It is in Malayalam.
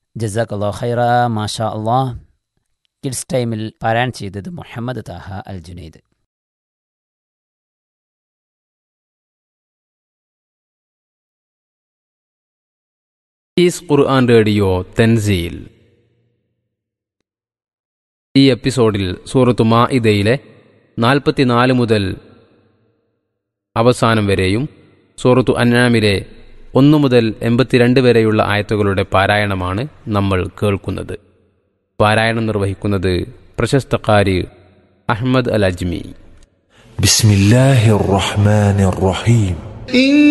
ജസാഖ് അള്ളാഹ് ഖൈറ മാഷാ അള്ളാഹ് കിഡ്സ് ടൈമിൽ പാരായണം ചെയ്തത് Muhammad Taha Al Junaid is Quran radio തെൻസീൽ ഈ എപ്പിസോഡിൽ സൂറത്തു മാഇദയിലെ നാൽപ്പത്തിനാല് മുതൽ അവസാനം വരെയും സൂറത്തു അന്നാമിലെ ഒന്നു മുതൽ എൺപത്തിരണ്ട് വരെയുള്ള ആയത്തുകളുടെ പാരായണമാണ് നമ്മൾ കേൾക്കുന്നത് പാരായണം നിർവഹിക്കുന്നത് പ്രശസ്ത കാരി അഹമ്മദ് അൽ അജ്മി بسم الله الرحمن الرحيم